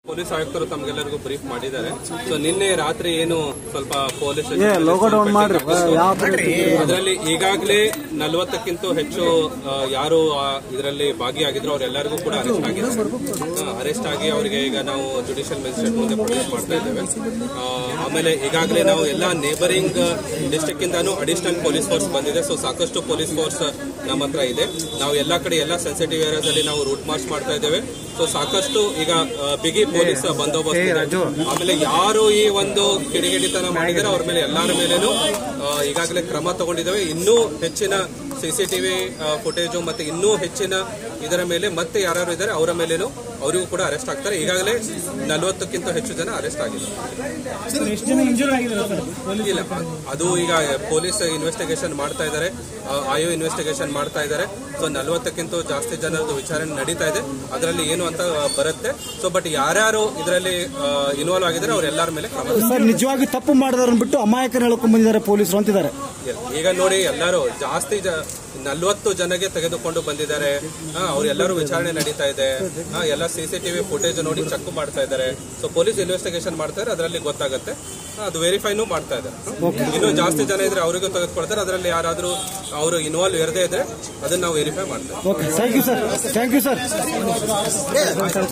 Police ಆಯುಕ್ತರು ತಮ್ಗೆಲ್ಲರಿಗೂ brief ಮಾಡಿದ್ದಾರೆ so ನಿನ್ನೆ ರಾತ್ರಿ ಏನು ಸ್ವಲ್ಪ ಪೊಲೀಸ್ ಏ ಲೋಗೋ ಡೌನ್ ಮಾಡ್ರಿ ಯಾವ ಅದರಲ್ಲಿ ಈಗಾಗಲೇ ನಲವತ್ತಕ್ಕಿಂತ ಹೆಚ್ಚು ಆ, ಯಾರು ಇದರಲ್ಲಿ ಭಾಗಿಯಾಗಿದ್ರು ಅವರೆಲ್ಲರಿಗೂ ಕೂಡ ಅರೆಸ್ಟ್ ಆಗಿದ್ದಾರೆ ಅರೆಸ್ಟ್ ಆಗಿ ಅವರಿಗೆ ಈಗ ನಾವು ಜುಡಿಷಿಯಲ್ ಮ್ಯಾಜಿಸ್ಟ್ರೇಟ್ ಮುಂದೆ ಪ್ರೊಡ್ಯೂಸ್ ಮಾಡ್ತಾ ಇದ್ದೇವೆ ಆ, ಆಮೇಲೆ ಈಗಾಗಲೇ ನಾವು ಎಲ್ಲ ನೇಬರಿಂಗ್ ಡಿಸ್ಟ್ರಿಕ್ಟ್ ಇಂದಾನು ಅಡಿಷನಲ್ ಪೊಲೀಸ್ ಫೋರ್ಸ್ ಬಂದಿದೆ ಸೊ ಸಾಕಷ್ಟು ಪೊಲೀಸ್ ಫೋರ್ಸ್ ನಮ್ಮ ಹತ್ರ ಇದೆ ನಾವು ಎಲ್ಲ ಕಡೆ ಎಲ್ಲ ಸೆನ್ಸಿಟಿವ್ ಏರಿಯಾಸ್ ಅಲ್ಲಿ ನಾವು ರೂಟ್ ಮಾರ್ಚ್ ಮಾಡ್ತಾ ಇದ್ದೇವೆ ಸೊ ಸಾಕಷ್ಟು ಈಗ ಆ, ಬಿಗಿ ಪೊಲೀಸ್ ಬಂದೋಬಸ್ತ್ ಇದೆ. ಆಮೇಲೆ ಯಾರು ಈ ಒಂದು ಕಿಡಿಗೇಡಿತನ ಮಾಡಿದರೆ ಅವ್ರ ಮೇಲೆ ಎಲ್ಲರ ಮೇಲೇನು ಆ, ಈಗಾಗಲೇ ಕ್ರಮ ತಗೊಂಡಿದ್ದೇವೆ ಇನ್ನೂ ಹೆಚ್ಚಿನ ಸಿಸಿಟಿವಿ ಫುಟೇಜು ಮತ್ತೆ ಇನ್ನೂ ಹೆಚ್ಚಿನ ಇದರ ಮೇಲೆ ಮತ್ತೆ ಯಾರು ಇದ್ದಾರೆ ಅವರ ಮೇಲೇನು ಅವರಿಗೂ ಕೂಡ ಅರೆಸ್ಟ್ ಆಗ್ತಾರೆ ಈಗಾಗಲೇ ನಲವತ್ತಕ್ಕಿಂತ ಹೆಚ್ಚು ಜನ ಅರೆಸ್ಟ್ ಆಗಿದ್ದಾರೆ ಎಷ್ಟು ಜನ ಇಂಜೂರ್ ಆಗಿದ್ದಾರೆ ಸರ್ ಪೊಲೀಸ್ ಇಲ್ಲ ಅದು ಈಗ ಪೊಲೀಸ್ ಇನ್ವೆಸ್ಟಿಗೇಷನ್ ಮಾಡ್ತಾ ಇದ್ದಾರೆ ಆಯೋ ಇನ್ವೆಸ್ಟಿಗೇಷನ್ ಮಾಡ್ತಾ ಇದ್ದಾರೆ ಸೊ ನಲವತ್ತಕ್ಕಿಂತ ಜಾಸ್ತಿ ಜನರದ್ದು ವಿಚಾರಣೆ ನಡೀತಾ ಇದೆ ಅದರಲ್ಲಿ ಏನು ಅಂತ ಬರುತ್ತೆ ಸೊ ಬಟ್ ಯಾರ್ಯಾರು ಇದರಲ್ಲಿ ಇನ್ವಾಲ್ವ್ ಆಗಿದ್ದಾರೆ ಅವರೆಲ್ಲರ ಮೇಲೆ ಕ್ರಮ ಸರ್ ನಿಜವಾಗಿ ತಪ್ಪು ಮಾಡಿದವ್ರನ್ನ ಬಿಟ್ಟು ಅಮಾಯಕನ ಹೇಳ್ಕೊಂಡ್ ಬಂದಿದ್ದಾರೆ ಪೊಲೀಸರು ಅಂತಿದ್ದಾರೆ ಈಗ ನೋಡಿ ಎಲ್ಲರೂ ಜಾಸ್ತಿ ಜ ನಲ್ವತ್ತು ಜನಗೆ ತೆಗೆದುಕೊಂಡು ಬಂದಿದ್ದಾರೆ ಹಾ, ಅವ್ರೆಲ್ಲರೂ ವಿಚಾರಣೆ ನಡೀತಾ ಇದೆ ಹಾ, ಎಲ್ಲ ಸಿಸಿಟಿವಿ ಫುಟೇಜ್ ನೋಡಿ ಚೆಕ್ ಮಾಡ್ತಾ ಇದ್ದಾರೆ ಸೊ ಪೊಲೀಸ್ ಇನ್ವೆಸ್ಟಿಗೇಷನ್ ಮಾಡ್ತಾರೆ ಅದರಲ್ಲಿ ಗೊತ್ತಾಗುತ್ತೆ ಹಾ, ಅದು ವೆರಿಫೈನು ಮಾಡ್ತಾ ಇದ್ದಾರೆ ಇನ್ನೂ ಜಾಸ್ತಿ ಜನ ಇದ್ರೆ ಅವರಿಗೂ ತೆಗೆದುಕೊಳ್ತಾರೆ ಅದರಲ್ಲಿ ಯಾರಾದ್ರೂ ಅವರು ಇನ್ವಾಲ್ವ್ ಇರದೇ ಇದ್ರೆ ಅದನ್ನ ನಾವು ವೆರಿಫೈ ಮಾಡ್ತೇವೆ okay thank you sir thank you sir